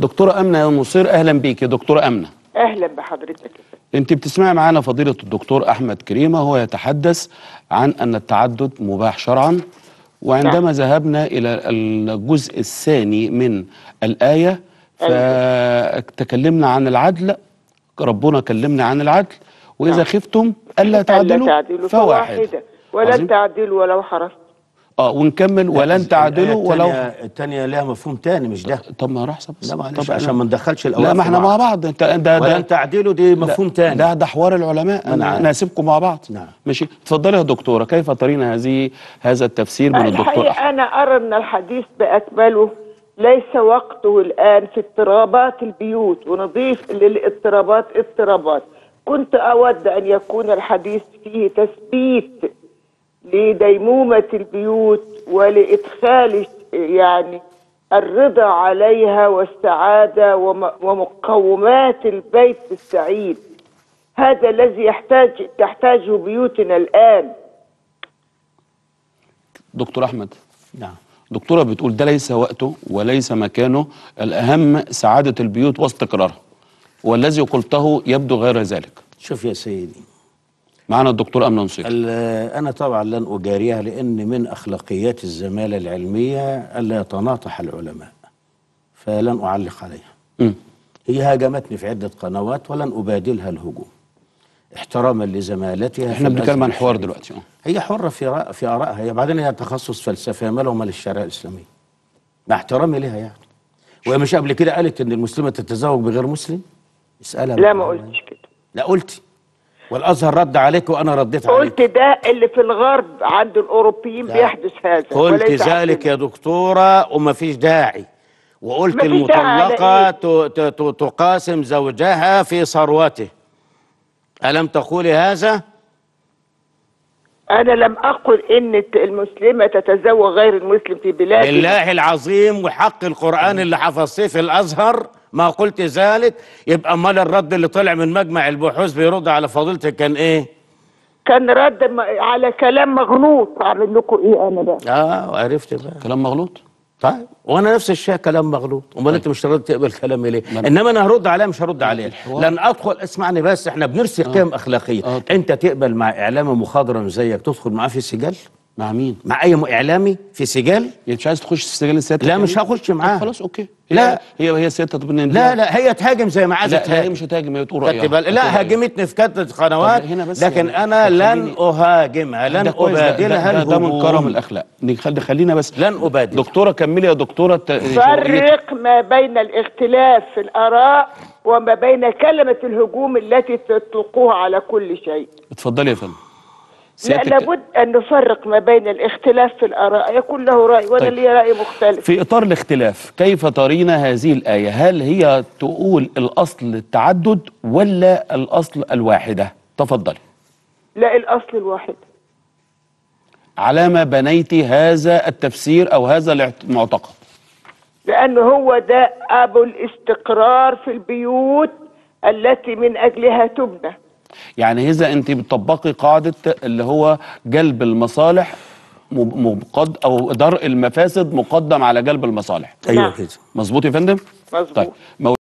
دكتورة أمنة نصير أهلا بيك يا دكتورة أمنة اهلا بحضرتك أنت بتسمعي معانا فضيلة الدكتور أحمد كريمة هو يتحدث عن أن التعدد مباح شرعا وعندما نعم. ذهبنا إلى الجزء الثاني من الآية فتكلمنا عن العدل ربنا كلمنا عن العدل وإذا نعم. خفتم ألا ألا تعدلوا تعدلوا فواحد فواحدة ولن عظيم. تعدلوا ولو حرصت اه ونكمل ولن تعدلوا ولو الثانية, الثانية لها مفهوم تاني مش ده طب ما راح بس لا معلش طب عشان أنا- ما ندخلش الاوراق لا ما في احنا مع بعض انت ده ده ولن تعدلوا دي مفهوم تاني ده ده حوار العلماء أنا انا عارف. انا هسيبكم مع بعض نعم. ماشي اتفضلي يا دكتوره كيف ترين هذه هذا التفسير من الدكتور الحقيقة احمد أنا أرى أن الحديث بأكمله ليس وقته الآن في اضطرابات البيوت ونضيف للاضطرابات اضطرابات كنت أود أن يكون الحديث فيه تثبيت لديمومة البيوت ولإدخال يعني الرضا عليها والسعادة وم- ومقومات البيت السعيد هذا الذي يحتاج تحتاجه بيوتنا الآن دكتور احمد نعم دكتوره بتقول ده ليس وقته وليس مكانه الاهم سعاده البيوت واستقرارها والذي قلته يبدو غير ذلك شوف يا سيدي معنا الدكتور امنه نصير ال- انا طبعا لن اجاريها لان من اخلاقيات الزماله العلميه الا يتناطح العلماء فلن اعلق عليها مم. هي هاجمتني في عده قنوات ولن ابادلها الهجوم احتراما لزمالتها احنا في بنتكلم الأزهر عن حوار الشريف. دلوقتي اه هي حرة في رأ... في آرائها هي بعدين هي تخصص فلسفة ما لهم للشريعة الإسلامية مع احترامي لها يعني وهي مش قبل كده قالت إن المسلمة تتزوج بغير مسلم اسألها لا بقى. ما قلتش كده لا قلتي والأزهر رد عليك وأنا رديت عليك قلت ده اللي في الغرب عند الاوروبيين لا. بيحدث هذا قلت وليس ذلك عندنا. يا دكتورة وما فيش داعي وقلت مفيش داعي على المطلقة إيه؟ ت... ت... ت... تقاسم زوجها في ثروته ألم تقولي هذا؟ انا لم اقل ان المسلمه تتزوج غير المسلم في بلادنا بالله العظيم وحق القرآن اللي حفظتيه في الأزهر ما قلت ذلك يبقى امال الرد اللي طلع من مجمع البحوث بيرد على فضيلتك كان ايه؟ كان رد م- على كلام مغلوط اعمل لكم ايه انا بقى اه وعرفت بقى كلام مغلوط طيب وانا نفس الشيء كلام مغلوط امال انت مش راضي تقبل كلامي ليه؟ ما أنا- انما انا هرد عليه مش هرد عليه الحوار- لن ادخل اسمعني بس احنا بنرسي قيم اخلاقيه آه. انت تقبل مع اعلامي مخضرم زيك تدخل معاه في سجال؟ مع مين مع اي م- اعلامي في سجال؟ يعني مش عايز تخش في سجل السيادة لا، يعني؟ مش هخش طب معاها. خلاص اوكي لا. هي هي هي سيادة طب نديها- لا لا هي تهاجم زي ما عايزه لا لا هي تهاجم مش هتهاجم هي تقول خدت رأيها بال- هتقول لا رأيها. هاجمتني في كتة قنوات طب هنا بس لكن يعني انا طب لن خليني- اهاجمها لن ده كويس، ده- ابادلها ده, ده من الهجوم. كرم الاخلاق نخلي خلينا بس لن ابادل دكتوره كملي يا دكتوره الت- فرق ما بين الاختلاف في الاراء وما بين كلمه الهجوم التي تطلقوها على كل شيء اتفضلي يا فندم لا سيادتك- لابد ان نفرق ما بين الاختلاف في الاراء يكون له راي وانا طيب. لي راي مختلف في اطار الاختلاف كيف ترين هذه الايه هل هي تقول الاصل التعدد ولا الاصل الواحده تفضلي لا الاصل الواحد على ما بنيت هذا التفسير او هذا الاعت- المعتقد لأنه هو ده أبو الاستقرار في البيوت التي من أجلها تبنى يعني اذا انت بتطبقي قاعده اللي هو جلب المصالح م- مقد او درء المفاسد مقدم على جلب المصالح ايوه نعم. كده مظبوط يا فندم مظبوط طيب